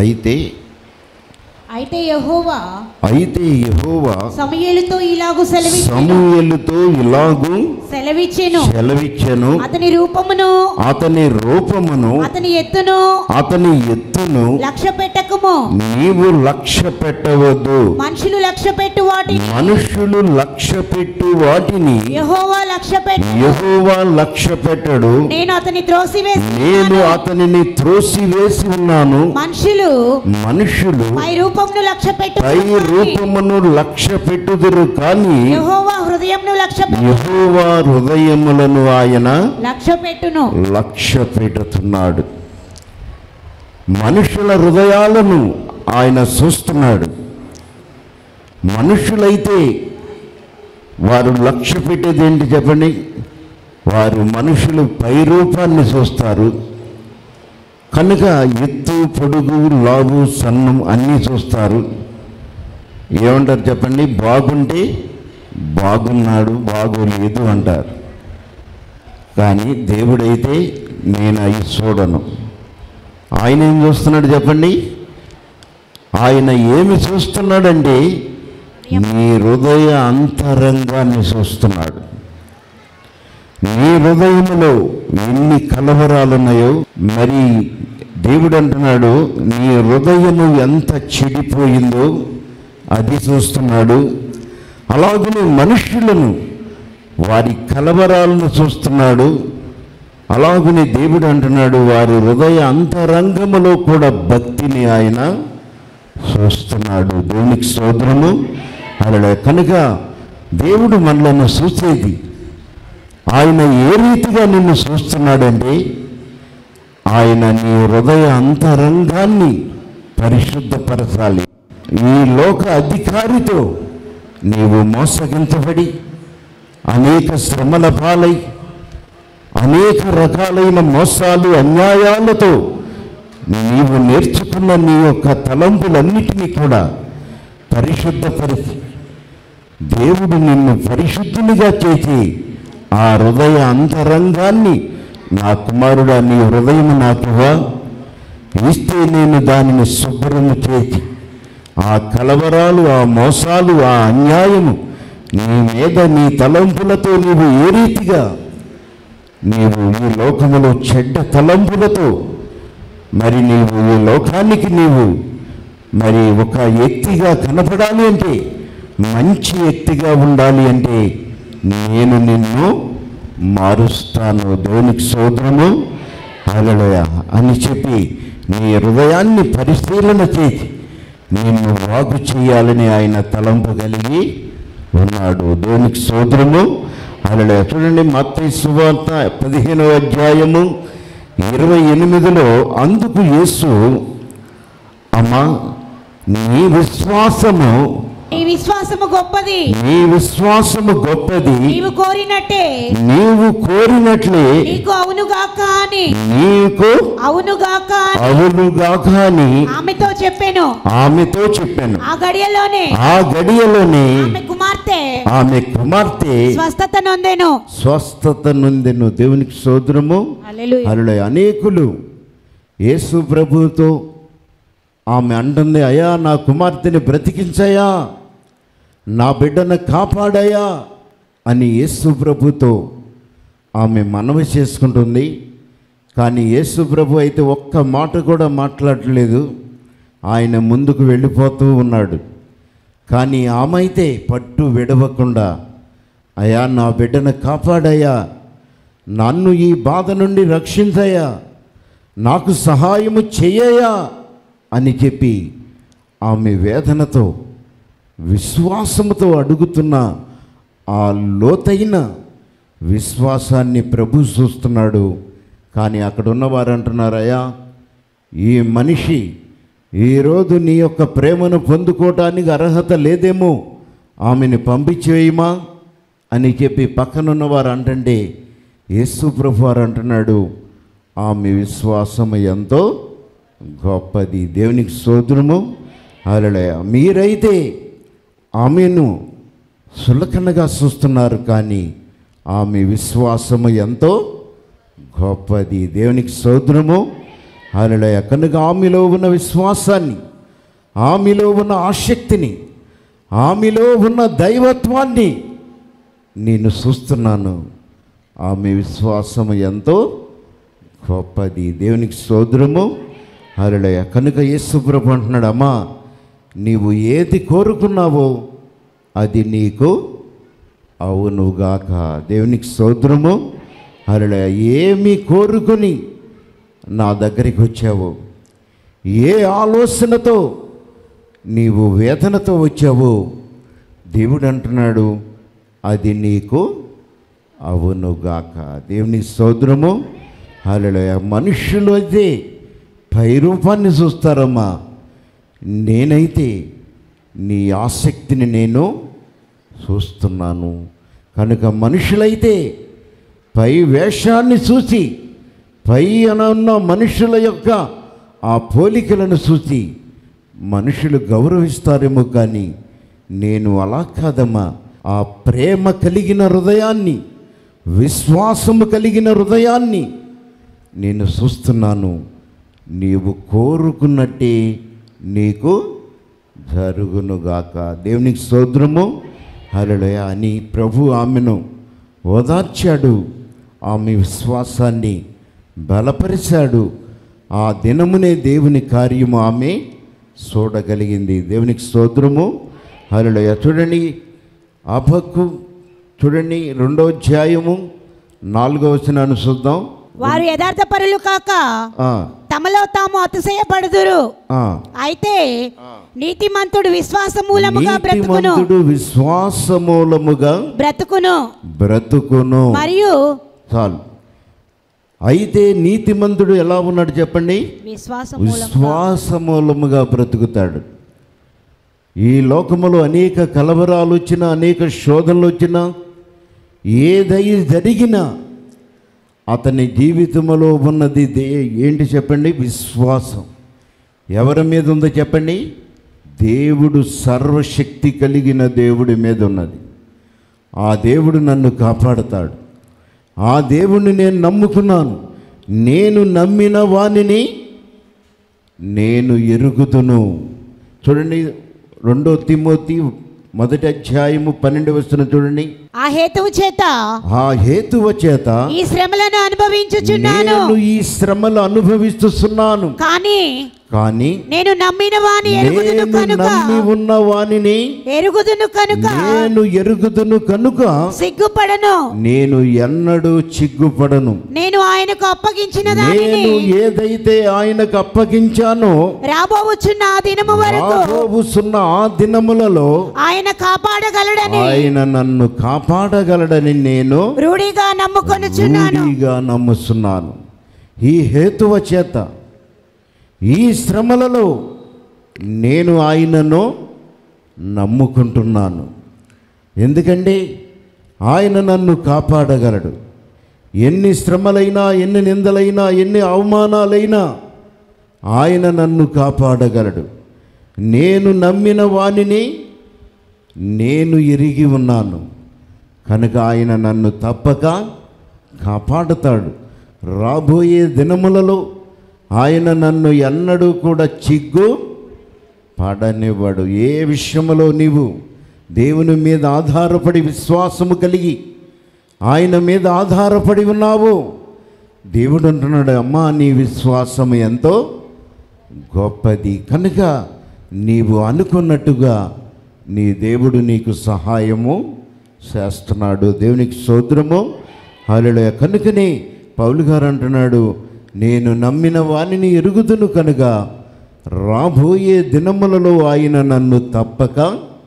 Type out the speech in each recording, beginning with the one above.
అయితే అయితే యెహోవా అయితే యెహోవా సమూయేలుతో ఇలాగు సెలవిచ్చెను సమూయేలుతో ఇలాగూ సెలవిచ్చెను సెలవిచ్చెను అతని రూపమును అతని రూపమును అతని ఎత్తును అతని ఎత్తును లక్ష్య పెట్టకము నీవు లక్ష్య పెట్టవద్దు మనుషులు లక్ష్య పెట్టు వాటిని మనుషులు లక్ష్య పెట్టు వాటిని యెహోవా లక్ష్య పెట్టు యెహోవా లక్ష్య పెట్టడు నేను అతని త్రోసివేసి నేను అతనిని త్రోసివేసి ఉన్నాను మనుషులు మనుషులు పై రూపమును లక్ష్య పెట్టు పై రూపమును లక్ష్య పెట్టుదురు కానీ యెహోవా హృదయంను లక్ష్య పెట్టు యెహోవా హృదయములను ఆయన లక్ష్య పెట్టును లక్ష్య పెడుతున్నాడు మనుషుల హృదయాలను ఆయన చూస్తున్నాడు మనుషులైతే వారు లక్ష్య పెట్టేది ఏంటి చెప్పండి వారు మనుషులు పై రూపాన్ని చూస్తారు కనుక ఎత్తు పొడుగు లావు సన్నం అన్నీ చూస్తారు ఏమంటారు చెప్పండి బాగుంటే బాగున్నాడు బాగోలేదు అంటారు కానీ దేవుడైతే నేను అవి చూడను ఆయన ఏం చూస్తున్నాడు చెప్పండి ఆయన ఏమి చూస్తున్నాడంటే నీ హృదయ అంతరంగాన్ని చూస్తున్నాడు నీ హృదయములో ఎన్ని కలవరాలున్నాయో మరి దేవుడు అంటున్నాడు నీ హృదయము ఎంత చెడిపోయిందో అది చూస్తున్నాడు అలాగనే మనుషులను వారి కలవరాలను చూస్తున్నాడు అలాగనే దేవుడు అంటున్నాడు వారి హృదయ అంతరంగములో కూడా భక్తిని ఆయన చూస్తున్నాడు దేవునికి స్తోత్రము అలా కనుక దేవుడు మనలను చూసేది ఆయన ఏ రీతిగా నిన్ను చూస్తున్నాడంటే ఆయన నీ హృదయ అంతరంగాన్ని పరిశుద్ధపరచాలి ఈ లోక అధికారితో నీవు మోసగించబడి అనేక శ్రమల పాలై అనేక రకాలైన మోసాలు అన్యాయాలతో నీవు నేర్చుకున్న నీ యొక్క తలంపులన్నిటినీ కూడా పరిశుద్ధపరిచి దేవుడు నిన్ను పరిశుద్ధునిగా చేసి ఆ హృదయ అంతరంగాన్ని నా కుమారుడా నీ హృదయం నాకువా ఇస్తే నేను దానిని శుభ్రము చేసి ఆ కలవరాలు ఆ మోసాలు ఆ అన్యాయము నీ మీద నీ తలంపులతో నీవు ఏ రీతిగా నీవు ఈ లోకములో చెడ్డ తలంపులతో మరి నీవు ఈ లోకానికి నీవు మరి ఒక వ్యక్తిగా కనపడాలి అంటే మంచి వ్యక్తిగా ఉండాలి అంటే నేను నిన్ను మారుస్తాను దేవునికి సోదరము అలడయ అని చెప్పి నీ హృదయాన్ని పరిశీలన చేసి నిన్ను వాగు చేయాలని ఆయన తలంపు కలిగి ఉన్నాడు దేవునికి సోదరము అలడయ చూడండి మత్తయి సువార్త పదిహేనవ అధ్యాయము ఇరవై ఎనిమిదిలో అందుకు యేసు అమ్మా నీ విశ్వాసము నీ విశ్వాసము గొప్పది నీ విశ్వాసము గొప్పది నీవు కోరినట్టే నీవు కోరినట్లే నీకు అవునుగాక అని నీకు అవునుగాక అని అవునుగాక అని ఆమెతో చెప్పాను ఆమెతో చెప్పాను ఆ గడియలోనే ఆ గడియలోనే ఆమె కుమార్తె ఆమె కుమార్తె స్వస్థత నొందెను స్వస్థత నొందెను దేవునికి సోదరము హల్లెలూయా అలా అనేకులు యేసు ప్రభువుతో ఆమె అంటుంది అయ్యా నా కుమార్తెని బ్రతికించయ్యా నా బిడ్డను కాపాడయ్యా అని యేసు ప్రభుతో ఆమె మనవి చేసుకుంటుంది కానీ యేసు ప్రభు అయితే ఒక్క మాట కూడా మాట్లాడలేదు ఆయన ముందుకు వెళ్ళిపోతూ ఉన్నాడు కానీ ఆమె అయితే పట్టు విడవకుండా అయ్యా నా బిడ్డను కాపాడయ్యా నన్ను ఈ బాధ నుండి రక్షించయ్యా నాకు సహాయము చెయ్యయా అని చెప్పి ఆమె వేదనతో విశ్వాసముతో అడుగుతున్న ఆ లోతైన విశ్వాసాన్ని ప్రభు చూస్తున్నాడు కానీ అక్కడ ఉన్నవారు అంటున్నారయ్యా ఈ మనిషి ఈరోజు నీ యొక్క ప్రేమను పొందుకోవటానికి అర్హత లేదేమో ఆమెను పంపించేయమా అని చెప్పి పక్కనున్నవారు అంటుంటే యేసు ప్రభు వారు అంటున్నాడు ఆమె విశ్వాసము ఎంతో గొప్పది దేవునికి సోదరము అలలయ మీరైతే ఆమెను సులకనగా చూస్తున్నారు కానీ ఆమె విశ్వాసము ఎంతో గొప్పది దేవునికి సోదరము హల్లెలూయా కనుక ఆమెలో ఉన్న విశ్వాసాన్ని ఆమెలో ఉన్న ఆసక్తిని ఆమెలో ఉన్న దైవత్వాన్ని నేను చూస్తున్నాను ఆమె విశ్వాసం ఎంతో గొప్పది దేవునికి సోదరము హల్లెలూయా కనుక యేసుప్రభు అంటున్నాడు అమ్మా నీవు ఏది కోరుకున్నావో అది నీకు అవునుగాక దేవునికి సోదరము హల్లెలూయా ఏమి కోరుకొని నా దగ్గరికి వచ్చావు ఏ ఆలోచనతో నీవు వేదనతో వచ్చావు దేవుడు అంటున్నాడు అది నీకు అవునుగాక దేవుని సోదరము హల్లెలూయ మనుషులు అయితే పై రూపాన్ని చూస్తారమ్మా నేనైతే నీ ఆసక్తిని నేను చూస్తున్నాను కనుక మనుషులైతే పై వేషాన్ని చూసి పై అనున్న మనుషుల యొక్క ఆ పోలికలను చూసి మనుషులు గౌరవిస్తారేమో కానీ నేను అలా కాదమ్మా ఆ ప్రేమ కలిగిన హృదయాన్ని విశ్వాసము కలిగిన హృదయాన్ని నేను చూస్తున్నాను నీవు కోరుకున్నట్టే నీకు జరుగునుగాక దేవునికి స్తోత్రము హల్లెలూయా అని ప్రభు ఆమెను ఓదార్చాడు ఆమె విశ్వాసాన్ని బలపరిచాడు ఆ దినమునే దేవుని కార్యము ఆమె చూడగలిగింది దేవునికి స్తోత్రము హల్లెలూయా చూడండి అభక్కు చూడండి రెండో అధ్యాయము నాలుగో వచనాన్ని చూద్దాం వారు యథార్థ పరులు కాక ఆ, తమలో తాము అతిశయపడుదురు ఆ. అయితే నీతిమంతుడు విశ్వాస మూలముగా బ్రతుకును నీతిమంతుడు విశ్వాసమూలముగా బ్రతుకును బ్రతుకును మరియు చాలు అయితే నీతిమంతుడు ఎలా ఉన్నాడు చెప్పండి విశ్వాస విశ్వాసమూలముగా బ్రతుకుతాడు ఈ లోకములో అనేక కలవరాలు వచ్చినా అనేక శోధనలు వచ్చినా ఏదై జరిగినా అతని జీవితంలో ఉన్నది దే ఏంటి చెప్పండి విశ్వాసం ఎవరి మీద ఉందో చెప్పండి దేవుడు సర్వశక్తి కలిగిన దేవుడి మీద ఉన్నది ఆ దేవుడు నన్ను కాపాడుతాడు ఆ దేవుణ్ణి నేను నమ్ముకున్నాను నేను నమ్మిన వానిని నేను ఎరుగుదును చూడండి రెండో తిమోతి మొదటి అధ్యాయము పన్నెండు వస్తున్న చూడండి ఆ హేతువు చేత ఆ హేతువ చేత ఈ శ్రమలను అనుభవించుచున్నాను నేను ఈ శ్రమలు అనుభవిస్తున్నాను కానీ కానీ నేను నమ్మిన వాని ఎరుగుదును నేను కనుక నమ్మి ఉన్న వానిని ఎరుగుదును కనుక నేను ఎరుగుదును కనుక సిగ్గుపడను నేను ఎన్నడూ చిగ్గుపడను నేను ఆయనకు అప్పగించిన దానిని నేను ఏదైతే ఆయనకు అప్పగించానో రాబోవచ్చున్న ఆ దినము వరకు రాబోవుచున్న ఆ దినములలో ఆయన కాపాడగలడని ఆయన నన్ను కాపాడగలడని నేను రూఢిగా నమ్ముకొనుచున్నాను రూఢిగా నమ్ముతున్నాను ఈ హేతువ చేత ఈ శ్రమలలో నేను ఆయనను నమ్ముకుంటున్నాను ఎందుకంటే ఆయన నన్ను కాపాడగలడు ఎన్ని శ్రమలైనా ఎన్ని నిందలైనా ఎన్ని అవమానాలైనా ఆయన నన్ను కాపాడగలడు నేను నమ్మిన వానిని నేను ఎరిగి ఉన్నాను కనుక ఆయన నన్ను తప్పక కాపాడుతాడు రాబోయే దినములలో ఆయన నన్ను ఎన్నడూ కూడా చిగ్గు పడనివ్వడు ఏ విషయంలో నీవు దేవుని మీద ఆధారపడి విశ్వాసము కలిగి ఆయన మీద ఆధారపడి ఉన్నావు దేవుడు అంటున్నాడు అమ్మా నీ విశ్వాసం ఎంతో గొప్పది కనుక నీవు అనుకున్నట్టుగా నీ దేవుడు నీకు సహాయము చేస్తున్నాడు దేవునికి సోదరము హల్లెలూయా కనుకనే పౌలు గారు అంటున్నాడు నేను నమ్మిన వానిని ఎరుగుదును కనుక రాబోయే దినములలో ఆయన నన్ను తప్పక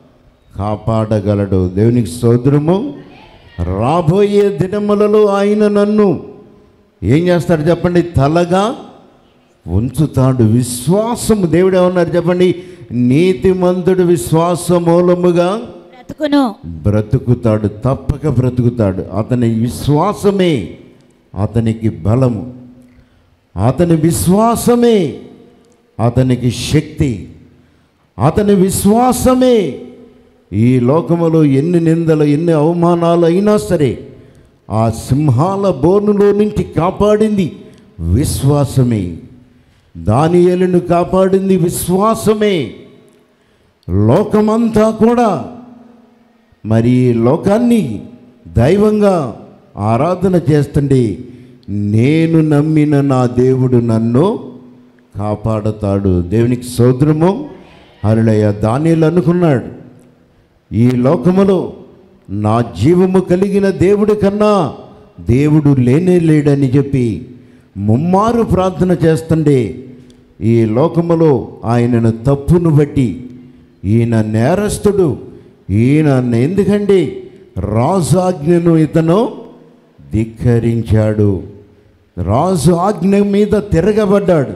కాపాడగలడు దేవునికి సోదరము రాబోయే దినములలో ఆయన నన్ను ఏం చేస్తాడు చెప్పండి తలగా ఉంచుతాడు విశ్వాసము దేవుడు ఏమన్నారు చెప్పండి నీతిమంతుడు విశ్వాస మూలముగా బ్రతుకును బ్రతుకుతాడు తప్పక బ్రతుకుతాడు అతని విశ్వాసమే అతనికి బలము అతని విశ్వాసమే అతనికి శక్తి అతని విశ్వాసమే ఈ లోకములో ఎన్ని నిందలు ఎన్ని అవమానాలు అయినా సరే ఆ సింహాల బోనులో నుంచి కాపాడింది విశ్వాసమే దానియేలును కాపాడింది విశ్వాసమే లోకమంతా కూడా మరి ఈ లోకాన్ని దైవంగా ఆరాధన చేస్తుండే నేను నమ్మిన నా దేవుడు నన్ను కాపాడతాడు దేవునికి సోదరము అరుడయ్య దానిలు అనుకున్నాడు ఈ లోకములో నా జీవము కలిగిన దేవుడి కన్నా దేవుడు లేనే లేడని చెప్పి ముమ్మారు ప్రార్థన చేస్తుండే ఈ లోకములో ఆయనను తప్పును బట్టి ఈయన నేరస్తుడు ఈయన ఎందుకండి రాజు ఆజ్ఞను ఇతను ధిక్కరించాడు రాజు ఆజ్ఞ మీద తిరగబడ్డాడు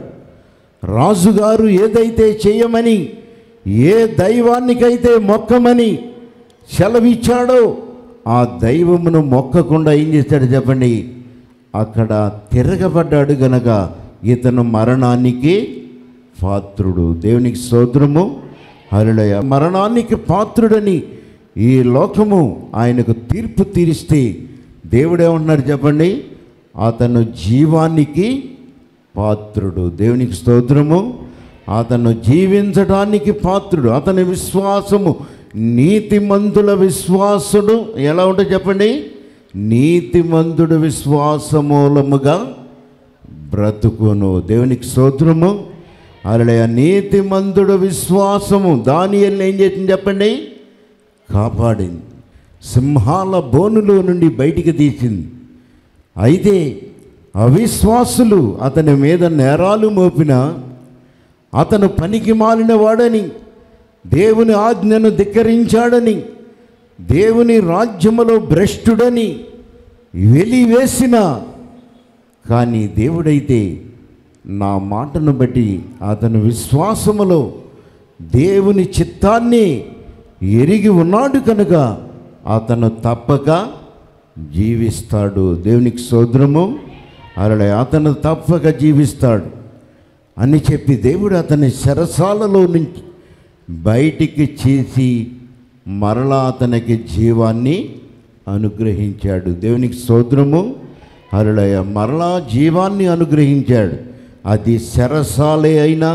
రాజుగారు ఏదైతే చేయమని ఏ దైవానికైతే మొక్కమని సెలవిచ్చాడో ఆ దైవమును మొక్కకుండా ఏం చేశాడు చెప్పండి అక్కడ తిరగబడ్డాడు గనక ఇతను మరణానికి పాత్రుడు దేవునికి సోదరము హరుడయ మరణానికి పాత్రుడని ఈ లోకము ఆయనకు తీర్పు తీరిస్తే దేవుడేమంటున్నాడు చెప్పండి అతను జీవానికి పాత్రుడు దేవునికి స్తోత్రము అతను జీవించడానికి పాత్రుడు అతని విశ్వాసము నీతిమంతుల విశ్వాసుడు ఎలా ఉంటుంది చెప్పండి నీతిమంతుడు విశ్వాసమూలముగా బ్రతుకును దేవునికి స్తోత్రము అలా నీతిమంతుడు విశ్వాసము దాని ఏం చేసింది చెప్పండి కాపాడింది సింహాల బోనులో నుండి బయటికి తీసింది అయితే అవిశ్వాసులు అతని మీద నేరాలు మోపిన అతను పనికి మాలిన వాడని దేవుని ఆజ్ఞను ధిక్కరించాడని దేవుని రాజ్యములో భ్రష్టుడని వెలివేసిన కానీ దేవుడైతే నా మాటను బట్టి అతని విశ్వాసములో దేవుని చిత్తాన్ని ఎరిగి ఉన్నాడు కనుక అతను తప్పక జీవిస్తాడు దేవునికి సోదరము అలా అతను తప్పక జీవిస్తాడు అని చెప్పి దేవుడు అతని శరసాలలో నుంచి బయటికి చేసి మరలా అతనికి జీవాన్ని అనుగ్రహించాడు దేవునికి సోదరము హరుడయ మరలా జీవాన్ని అనుగ్రహించాడు అది శరసాలే అయినా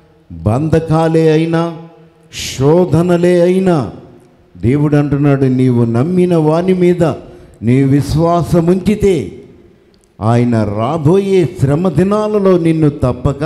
బంధకాలే అయినా శోధనలే అయినా దేవుడు అంటున్నాడు నీవు నమ్మిన వాని మీద నీ విశ్వాసం ఉంచితే ఆయన రాబోయే శ్రమ దినాలలో నిన్ను తప్పక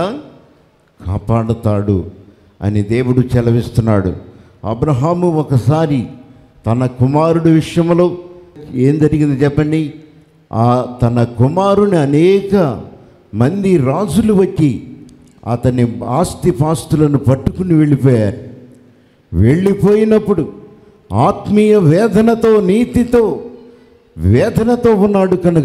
కాపాడుతాడు అని దేవుడు చెలవిస్తున్నాడు అబ్రహాము ఒకసారి తన కుమారుడి విషయంలో ఏం జరిగింది చెప్పండి ఆ తన కుమారుని అనేక మంది రాజులు వచ్చి అతని ఆస్తిపాస్తులను పట్టుకుని వెళ్ళిపోయారు వెళ్ళిపోయినప్పుడు ఆత్మీయ వేదనతో నీతితో వేదనతో ఉన్నాడు కనుక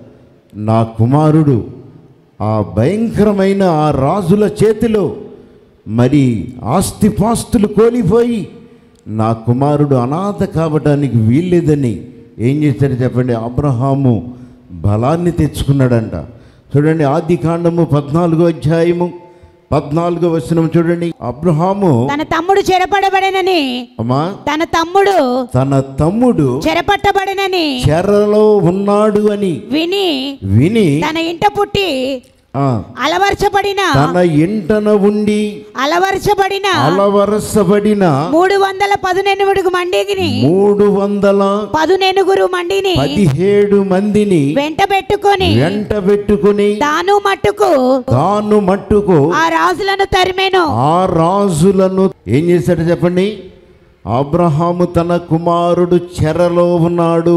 నా కుమారుడు ఆ భయంకరమైన ఆ రాజుల చేతిలో మరి ఆస్తిపాస్తులు కోల్పోయి నా కుమారుడు అనాథ కావడానికి వీల్లేదని ఏం చేశాడు చెప్పండి అబ్రహాము బలాన్ని తెచ్చుకున్నాడంట చూడండి ఆది కాండము పద్నాలుగో అధ్యాయము పద్నాలుగో వచనం చూడండి అబ్రహాము తన తమ్ముడు చెరపడబడనని అమ్మా తన తమ్ముడు తన తమ్ముడు చెరపట్టబడనని చెరలో ఉన్నాడు అని విని విని తన ఇంట పుట్టి ఆ, అలవర్చబడిన తన ఇంటన ఉండి అలవర్చబడిన అలవరసబడిన మూడు వందల పదునెనిమిది మండిని మూడు వందల పదునెనుగురు మండిని పదిహేడు మందిని వెంట పెట్టుకొని వెంట పెట్టుకుని తాను మట్టుకు తాను మట్టుకు ఆ రాజులను తరిమేను ఆ రాజులను ఏం చేశాడు చెప్పండి అబ్రహాము తన కుమారుడు చెరలో ఉన్నాడు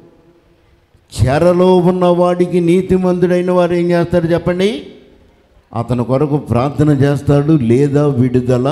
చెరలో ఉన్నవాడికి నీతిమంతుడైన వారు ఏం చేస్తాడు చెప్పండి అతని కొరకు ప్రార్థన చేస్తాడు లేదా విడుదల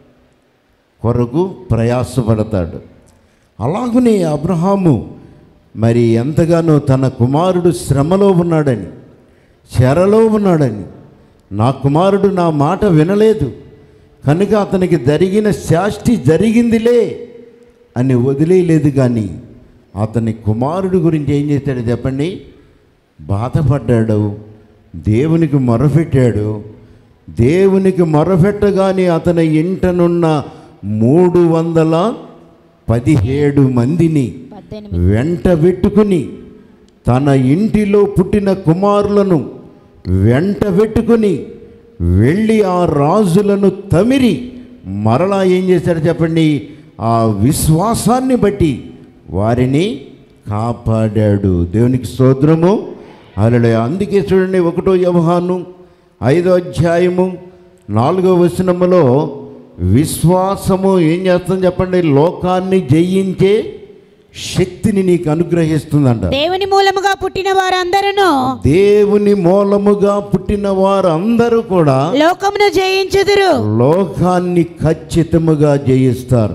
కొరకు ప్రయాసపడతాడు అలాగనే అబ్రహాము మరి ఎంతగానో తన కుమారుడు శ్రమలో ఉన్నాడని చెరలో ఉన్నాడని నా కుమారుడు నా మాట వినలేదు కనుక అతనికి జరిగిన శాస్తి జరిగిందిలే అని వదిలేయలేదు కానీ అతని కుమారుడు గురించి ఏం చేశాడు చెప్పండి బాధపడ్డాడు దేవునికి మొరపెట్టాడు దేవునికి మొరపెట్టగానే అతని ఇంటనున్న మూడు వందల పదిహేడు మందిని వెంట పెట్టుకుని తన ఇంటిలో పుట్టిన కుమారులను వెంట పెట్టుకుని వెళ్ళి ఆ రాజులను తమిరి మరలా ఏం చేశాడు చెప్పండి ఆ విశ్వాసాన్ని బట్టి వారిని కాపాడాడు దేవునికి స్తోత్రము అలా అందుకే చూడండి ఒకటో వ్యవహాను ఐదో అధ్యాయము నాలుగో వచనములో విశ్వాసము ఏం చేస్తుంది చెప్పండి లోకాన్ని జయించే శక్తిని నీకు అనుగ్రహిస్తుందంట దేవుని మూలముగా పుట్టిన వారందరూ దేవుని మూలముగా పుట్టిన వారందరూ కూడా లోకమును జయించుదురు లోకాన్ని ఖచ్చితముగా జయిస్తారు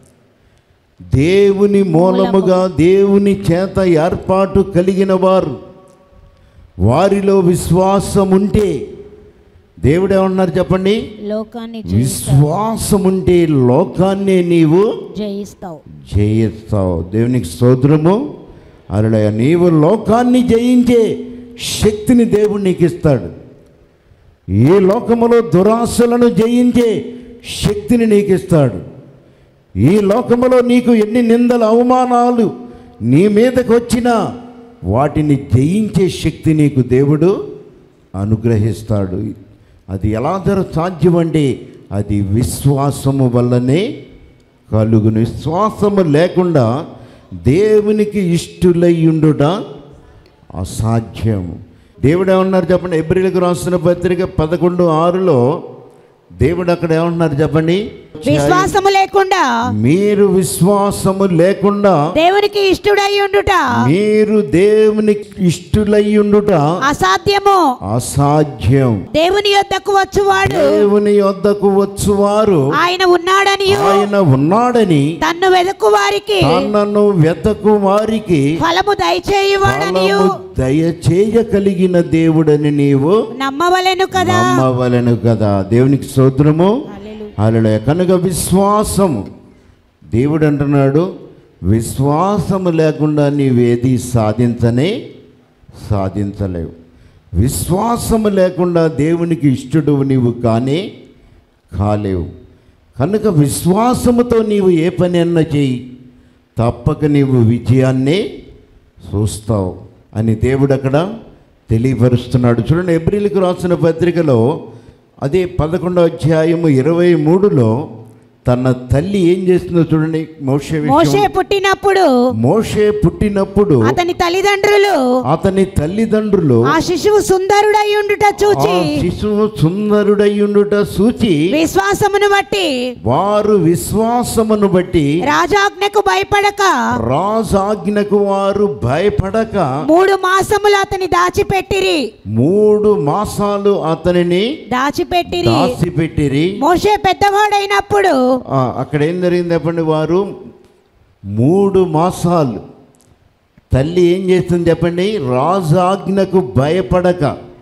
దేవుని మూలముగా దేవుని చేత ఏర్పాటు కలిగిన వారు వారిలో విశ్వాసం ఉంటే దేవుడు ఏమన్నారు చెప్పండి లోకాన్ని విశ్వాసం ఉంటే లోకాన్నే నీవు జయిస్తావు జయిస్తావు దేవునికి స్తోత్రము అలా నీవు లోకాన్ని జయించే శక్తిని దేవుడు నీకు ఇస్తాడు ఈ లోకములో దురాశలను జయించే శక్తిని నీకు ఇస్తాడు ఈ లోకములో నీకు ఎన్ని నిందల అవమానాలు నీ మీదకు వచ్చినా వాటిని జయించే శక్తి నీకు దేవుడు అనుగ్రహిస్తాడు అది ఎలా జర సాధ్యమంటే అది విశ్వాసము వల్లనే కలుగును విశ్వాసము లేకుండా దేవునికి ఇష్టులయ్యుండుట అసాధ్యం దేవుడు ఏమన్నారు చెప్పండి ఎబ్రిలకు రాసిన పత్రిక పదకొండు ఆరులో దేవుడు అక్కడ ఏమంటున్నారు చెప్పండి విశ్వాసము లేకుండా మీరు విశ్వాసము లేకుండా దేవునికి ఇష్టడై ఉండుట మీరు దేవునికి ఇష్టులయ్యుండుట అసాధ్యము అసాధ్యం దేవుని యొద్దకు వచ్చువాడు దేవుని వద్దకు వచ్చువారు ఆయన ఉన్నాడని ఆయన ఉన్నాడని తన్ను వెదకు వారికి తనను వెతకు వారికి ఫలము దయచేయువాడని ఫలము దయచేయగలిగిన దేవుడని నీవు నమ్మవలెను కదా నమ్మవలను కదా దేవునికి స్తోత్రము అలా కనుక విశ్వాసము దేవుడు అంటున్నాడు విశ్వాసము లేకుండా నీవేది సాధించనే సాధించలేవు విశ్వాసము లేకుండా దేవునికి ఇష్టడు నీవు కానే కాలేవు కనుక విశ్వాసముతో నీవు ఏ పని అన్నా చేయి తప్పక నీవు విజయాన్నే చూస్తావు అని దేవుడు అక్కడ తెలియపరుస్తున్నాడు చూడండి ఎబ్రిల్కి రాసిన పత్రికలో అదే పదకొండో అధ్యాయము ఇరవై మూడులో తన తల్లి ఏం చేస్తుందో చూడండి మోషే మోషే విషయం పుట్టినప్పుడు మోషే పుట్టినప్పుడు అతని తల్లిదండ్రులు అతని తల్లిదండ్రులు ఆ శిశువు సుందరుడై ఉండుట ఆ చూచి శిశువు సుందరుడయ్యుండుట సూచి విశ్వాసమును బట్టి వారు విశ్వాసమును బట్టి రాజాజ్ఞకు భయపడక రాజాజ్ఞకు వారు భయపడక మూడు మాసములు అతని దాచిపెట్టిరి మూడు మాసాలు అతనిని దాచిపెట్టిరి దాచిపెట్టిరి మోషే పెద్దవాడైనప్పుడు ఆ, అక్కడ ఏం జరిగింది చెప్పండి వారు మూడు మాసాలు తల్లి ఏం చేస్తుంది చెప్పండి రాజు ఆజ్ఞకు భయపడక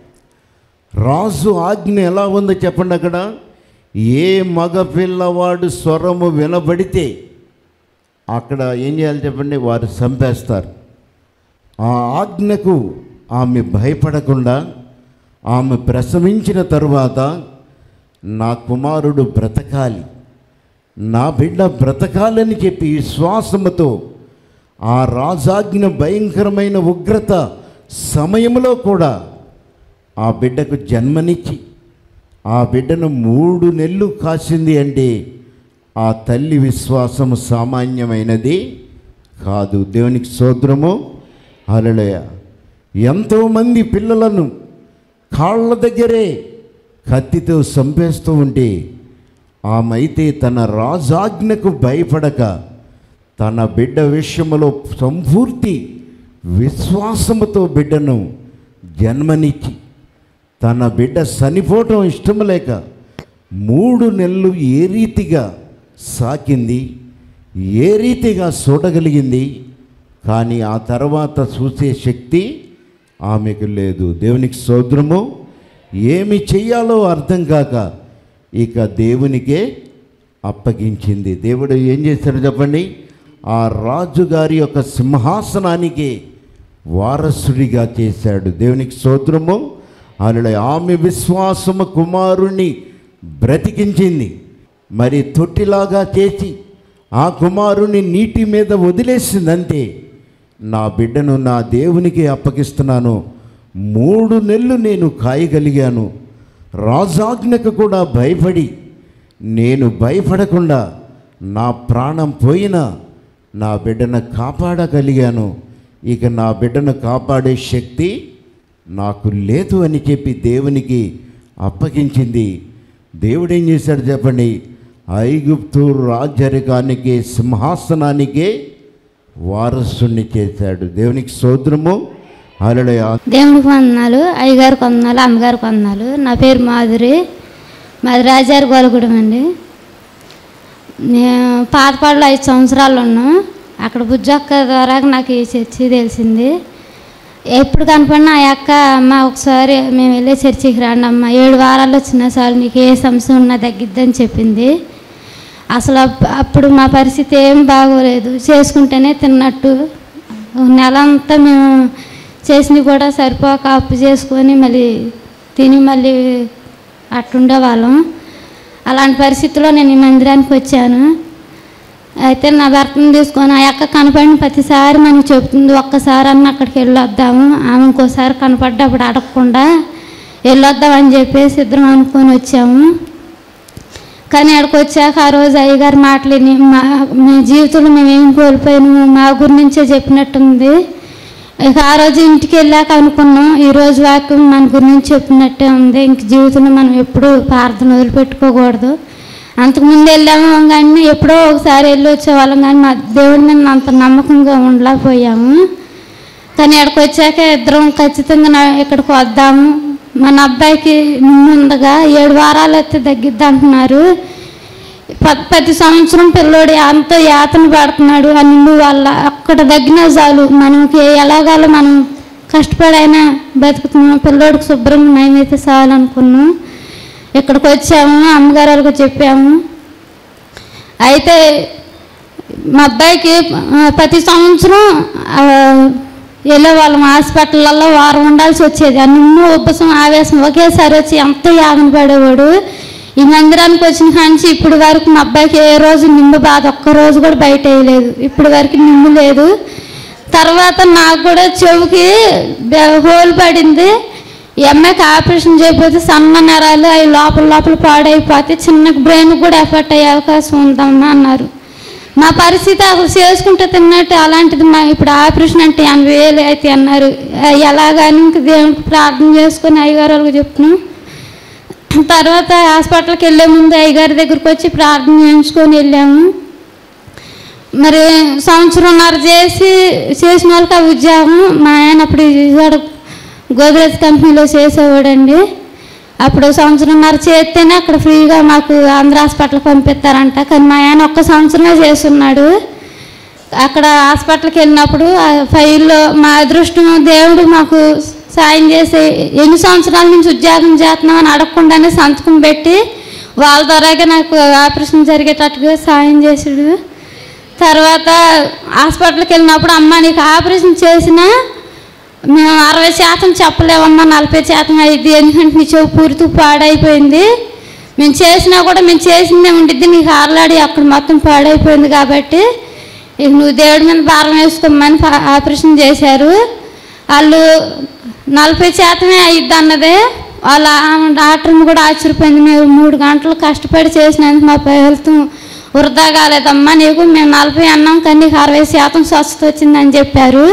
రాజు ఆజ్ఞ ఎలా ఉందో చెప్పండి అక్కడ ఏ మగ పిల్లవాడు స్వరము వినబడితే అక్కడ ఏం చేయాలి చెప్పండి వారు చంపేస్తారు ఆ ఆజ్ఞకు ఆమె భయపడకుండా ఆమె ప్రసవించిన తరువాత నా కుమారుడు బ్రతకాలి నా బిడ్డ బ్రతకాలని చెప్పి విశ్వాసముతో ఆ రాజాజ్ఞ భయంకరమైన ఉగ్రత సమయంలో కూడా ఆ బిడ్డకు జన్మనిచ్చి ఆ బిడ్డను మూడు నెలలు కాసింది అంటే ఆ తల్లి విశ్వాసము సామాన్యమైనది కాదు దేవునికి సోద్రము అలలయ ఎంతోమంది పిల్లలను కాళ్ళ దగ్గరే కత్తితో చంపేస్తూ ఉంటే ఆమె అయితే తన రాజాజ్ఞకు భయపడక తన బిడ్డ విషయములో సంపూర్తి విశ్వాసముతో బిడ్డను జన్మనిచ్చి తన బిడ్డ చనిపోవటం ఇష్టం లేక మూడు నెలలు ఏ రీతిగా సాకింది ఏ రీతిగా చూడగలిగింది కానీ ఆ తర్వాత చూసే శక్తి ఆమెకు లేదు దేవునికి సోదరము ఏమి చెయ్యాలో అర్థం కాక ఇక దేవునికే అప్పగించింది దేవుడు ఏం చేశాడు చెప్పండి ఆ రాజుగారి యొక్క సింహాసనానికి వారసుడిగా చేశాడు దేవునికి స్తోత్రము అలా ఆమె విశ్వాసము కుమారుణ్ణి బ్రతికించింది మరి తొట్టిలాగా చేసి ఆ కుమారుని నీటి మీద వదిలేసిందంతే నా బిడ్డను నా దేవునికి అప్పగిస్తున్నాను మూడు నెలలు నేను కాయగలిగాను రాజాజ్ఞకు కూడా భయపడి నేను భయపడకుండా నా ప్రాణం పోయినా నా బిడ్డను కాపాడగలిగాను ఇక నా బిడ్డను కాపాడే శక్తి నాకు లేదు అని చెప్పి దేవునికి అప్పగించింది దేవుడు ఏం చేశాడు చెప్పండి ఐగుప్తు రాజరికానికి సింహాసనానికే వారసుని చేశాడు దేవునికి సోదరము అలడే దేవునికి వందనాలు అయ్యగారికి వందనాలు అమ్మగారికి వందనాలు నా పేరు మాధురి మాది రాజారి గోలగూడెం అండి నేను పాతపాడులో ఐదు సంవత్సరాలు ఉన్నాం అక్కడ బుజ్జక్క ద్వారా నాకు ఈ చర్చి తెలిసింది ఎప్పుడు కనపడినా ఆ అక్క అమ్మ ఒకసారి మేము వెళ్ళే చర్చికి రండి అమ్మ ఏడు వారాలు వచ్చినా చాలు మీకు ఏ సమస్య ఉన్నా తగ్గిద్దని చెప్పింది అసలు అప్- అప్పుడు మా పరిస్థితి ఏం బాగోలేదు చేసుకుంటేనే తిన్నట్టు నెల అంతా మేము చేసినవి కూడా సరిపోక అప్పు చేసుకొని మళ్ళీ తిని మళ్ళీ అట్టుండే వాళ్ళం అలాంటి పరిస్థితిలో నేను ఈ మందిరానికి వచ్చాను అయితే నా భర్తను తీసుకొని ఆ అక్క కనపడిన ప్రతిసారి మనకు చెప్తుంది ఒక్కసారి అన్న అక్కడికి వెళ్ళొద్దాము ఆమె ఇంకోసారి కనపడ్డప్పుడు అడగకుండా వెళ్ళొద్దాం అని చెప్పేసి ఇద్దరం అనుకొని వచ్చాము కానీ అక్కడికి వచ్చాక ఆ రోజు అయ్యగారి మాటలని మా మీ జీవితంలో మేము ఏం కోల్పోయాము మా గురించే చెప్పినట్టుంది ఇక ఆ రోజు ఇంటికి వెళ్ళాక అనుకున్నాం ఈ రోజు వాక్యం మన గురించి చెప్పినట్టే ఉంది ఇంక జీవితంలో మనం ఎప్పుడు ప్రార్థన వదిలిపెట్టుకోకూడదు అంతకుముందు వెళ్ళాము కానీ ఎప్పుడో ఒకసారి వెళ్ళి వచ్చేవాళ్ళం కానీ మా దేవుడి మీద అంత నమ్మకంగా ఉండలేకపోయాము కానీ ఇక్కడికి వచ్చాక ఇద్దరం ఖచ్చితంగా నా- ఇక్కడికి వద్దాము మన అబ్బాయికి ముందుగా ఏడు వారాలు అయితే తగ్గిద్ది అంటున్నారు ప- ప్రతి సంవత్సరం పిల్లోడు ఎంతో యాతన పడుతున్నాడు ఆ నిండు వల్ల అక్కడ తగ్గిన చాలు మనకి ఎలాగాలో మనం కష్టపడైనా బతుకుతున్నాం పిల్లోడికి శుభ్రంగా నయమైతే చాలు అనుకున్నాం ఇక్కడికి వచ్చాము అమ్మగారు వాళ్ళకి చెప్పాము అయితే మా అబ్బాయికి ఆ, ప్రతి సంవత్సరం ఆ, వెళ్ళే వాళ్ళం హాస్పిటల్లో వారం ఉండాల్సి వచ్చేది అన్ని ఉబ్బసం ఆవేశం ఒకేసారి వచ్చి ఎంత యాగన పడేవాడు ఈ మందిరానికి వచ్చిన కాంచి ఇప్పుడు వరకు మా అబ్బాయికి ఏ రోజు నిమ్ము బాధ ఒక్క రోజు కూడా బయట వేయలేదు ఇప్పుడు వరకు నిమ్ము లేదు తర్వాత నాకు కూడా చెవికి బె- హోల్ పడింది ఈ అమ్మాయికి ఆపరేషన్ చేయకపోతే సన్న నరాలు అవి లోపల లోపల పాడైపోతే చిన్న బ్రెయిన్ కూడా ఎఫెక్ట్ అయ్యే అవకాశం ఉందమ్మా అన్నారు నా పరిస్థితి అసలు చేసుకుంటే తిన్నట్టు అలాంటిది మా ఇప్పుడు ఆపరేషన్ అంటే ఎనభై వేలు అయితే అన్నారు ఆ, ఎలాగని ఇంక దేవునికి ప్రార్థన చేసుకొని అయ్యగారు వాళ్ళకి చెప్తున్నాం తర్వాత హాస్పిటల్కి వెళ్ళే ముందు అయ్యగారి దగ్గరికి వచ్చి ప్రార్థన చేయించుకొని వెళ్ళాము మరి సంవత్సరంన్నర చేసి చేసిన వాళ్ళకి ఆ ఉద్యోగం మా ఆయన అప్పుడు విజయవాడ గోద్రేజ్ కంపెనీలో చేసేవాడండి అప్పుడు సంవత్సరంన్నర చేస్తేనే అక్కడ ఫ్రీగా మాకు ఆంధ్ర హాస్పిటల్కి పంపిస్తారంట కానీ మా ఆయన ఒక్క సంవత్సరమే చేస్తున్నాడు అక్కడ హాస్పిటల్కి వెళ్ళినప్పుడు ఆ ఫైల్లో మా అదృష్టం దేవుడు మాకు సాయం చేసి ఎన్ని సంవత్సరాల నుంచి ఉద్యోగం చేస్తున్నాం అని అడగకుండానే సంతకం పెట్టి వాళ్ళ ద్వారాగా నాకు ఆపరేషన్ జరిగేటట్టుగా సాయం చేసాడు తర్వాత హాస్పిటల్కి వెళ్ళినప్పుడు అమ్మ నీకు ఆపరేషన్ చేసినా మేము అరవై శాతం చెప్పలేమమ్మా నలభై శాతం అయింది ఎందుకంటే నీ చెవు పూర్తి పాడైపోయింది మేము చేసినా కూడా మేము చేసిందే ఉండిద్ది నీకు ఆరలాడి అక్కడ మొత్తం పాడైపోయింది కాబట్టి ఇక నువ్వు దేవుడి మీద భారం వేసుకోమని పా- ఆపరేషన్ చేశారు వాళ్ళు నలభై శాతమే అయ్యిద్ది అన్నదే వాళ్ళ ఆమె డాక్టర్ని కూడా ఆశ్చర్యపోయింది మేము మూడు గంటలు కష్టపడి చేసినందుకు మా హెల్త్ వృధా కాలేదమ్మా నీకు మేము నలభై అన్నాం కానీ నీకు అరవై శాతం స్వస్థత వచ్చిందని చెప్పారు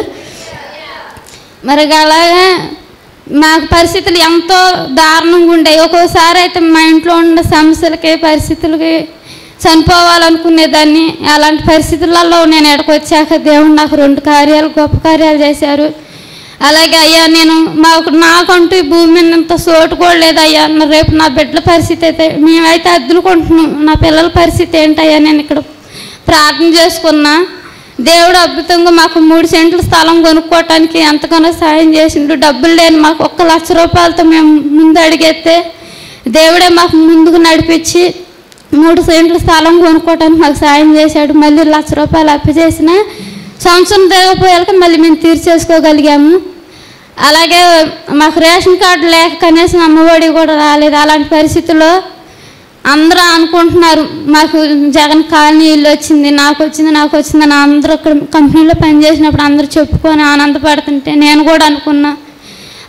మరి అలాగే మాకు పరిస్థితులు ఎంతో దారుణంగా ఉండేవి ఒక్కోసారి అయితే మా ఇంట్లో ఉన్న సమస్యలకి పరిస్థితులకి చనిపోవాలనుకునేదాన్ని అలాంటి పరిస్థితులలో నేను ఎక్కడికి వచ్చాక దేవుడు నాకు రెండు కార్యాలు గొప్ప కార్యాలు చేశారు అలాగే అయ్యా నేను మాకు నాకంటూ ఈ భూమి మీద ఇంత సోటు కూడా లేదు అయ్యా నా రేపు నా బిడ్డల పరిస్థితి అయితే మేమైతే అద్దులుకుంటున్నాం నా పిల్లల పరిస్థితి ఏంటయ్యా నేను ఇక్కడ ప్రార్థన చేసుకున్నా దేవుడు అద్భుతంగా మాకు మూడు సెంట్ల స్థలం కొనుక్కోవటానికి ఎంతగానో సాయం చేసిండు డబ్బులు లేని మాకు ఒక్క లక్ష రూపాయలతో మేము ముందు అడిగేస్తే దేవుడే మాకు ముందుకు నడిపించి మూడు సెంట్ల స్థలం కొనుక్కోవటానికి మాకు సాయం చేశాడు మళ్ళీ లక్ష రూపాయలు అప్పు చేసిన సంవత్సరం దిగపోయాక మళ్ళీ మేము తీర్చేసుకోగలిగాము అలాగే మాకు రేషన్ కార్డు లేక కనీసం అమ్మఒడి కూడా రాలేదు అలాంటి పరిస్థితుల్లో అందరూ అనుకుంటున్నారు మాకు జగన్ కాలనీ ఇల్లు వచ్చింది నాకు వచ్చింది నాకు వచ్చింది అని అందరూ ఇక్కడ కంపెనీలో పనిచేసినప్పుడు అందరూ చెప్పుకొని ఆనందపడుతుంటే నేను కూడా అనుకున్నా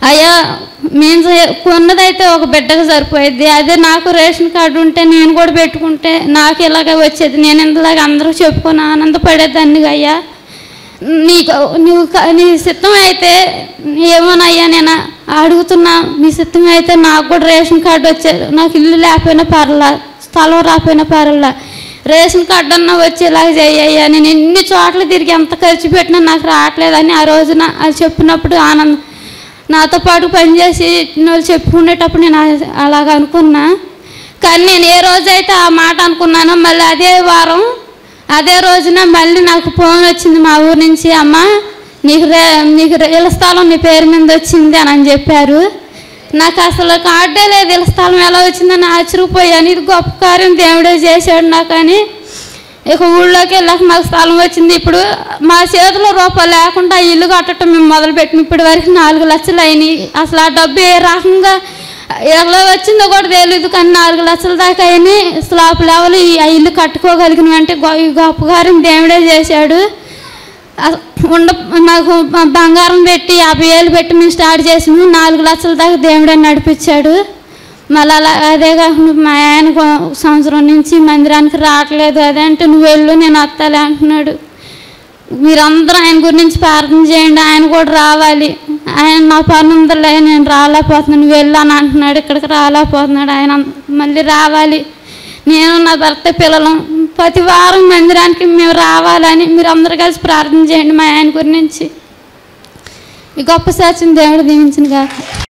అయ్యా మేము చే- కొన్నదైతే ఒక బిడ్డకు సరిపోయేది అదే నాకు రేషన్ కార్డు ఉంటే నేను కూడా పెట్టుకుంటే నాకు ఇలాగ వచ్చేది నేను ఇంతలాగా అందరూ చెప్పుకొని ఆనందపడేదాన్ని అయ్యా నీకు నువ్వు క- నీ సిద్ధం అయితే ఏమోనయ్యా నేను అడుగుతున్నా నీ సిద్ధం అయితే నాకు కూడా రేషన్ కార్డు వచ్చారు నాకు ఇల్లు లేకపోయినా పర్లా స్థలం రాకపోయినా పర్లా రేషన్ కార్డు అన్నా వచ్చేలాగా చెయ్యయ్యా నేను ఎన్ని చోట్ల తిరిగి ఎంత ఖర్చు పెట్టినా నాకు రావట్లేదని ఆ రోజున అది చెప్పినప్పుడు ఆనందం నాతో పాటు పనిచేసి వాళ్ళు చెప్పుకునేటప్పుడు నేను అ- అలాగ అనుకున్నా కానీ నేను ఏ రోజైతే ఆ మాట అనుకున్నానో మళ్ళీ అదే వారం అదే రోజున మళ్ళీ నాకు ఫోన్ వచ్చింది మా ఊరు నుంచి అమ్మ నీకు రే నీకు రే- ఇళ్ళ స్థలం నీ పేరు మీద వచ్చింది అని అని చెప్పారు నాకు అసలు కార్డే లేదు ఇళ్ళ స్థలం ఎలా వచ్చిందని ఆశ్చర్యపోయాను ఇది గొప్ప కార్యం దేవుడే చేశాడు నాకు అని ఇక ఊళ్ళోకి వెళ్ళాక మాకు స్థలం వచ్చింది ఇప్పుడు మా చేతిలో రూపాయలు లేకుండా ఆ ఇల్లు కట్టడం మేము మొదలుపెట్టిన ఇప్పటి వరకు నాలుగు లక్షలు అయినాయి అసలు ఆ డబ్బు ఏ రకంగా ఎలా వచ్చిందో కూడా తెలియదు కానీ నాలుగు లక్షల దాకా అయినాయి స్లాబ్ లెవెల్ ఈ- ఆ ఇల్లు కట్టుకోగలిగిన అంటే గొప్ప కార్యం దేవుడే చేశాడు అస- ఉండ మాకు బ- బంగారం పెట్టి యాభై వేలు పెట్టి మేము స్టార్ట్ చేసాము నాలుగు లక్షల దాకా దేవుడే నడిపించాడు మళ్ళీ అలా అదే కాకుండా మా ఆయన కొ- సంవత్సరం నుంచి మందిరానికి రావట్లేదు అదే అంటే నువ్వు వెళ్ళు నేను వస్తాలే అంటున్నాడు మీరందరూ ఆయన గురించి ప్రార్థన చేయండి ఆయన కూడా రావాలి ఆయన నా పని ఉందిలే నేను రాలేకపోతున్నాను నువ్వు వెళ్ళు అని అంటున్నాడు ఇక్కడికి రాలేకపోతున్నాడు ఆయన మళ్ళీ రావాలి నేను నా భర్త పిల్లలు ప్రతి వారం మందిరానికి మేము రావాలని మీరు అందరు కలిసి ప్రార్థన చేయండి మా ఆయన గురించి ఈ గొప్ప సాక్ష్యం దేవుడు దీవించిన కాక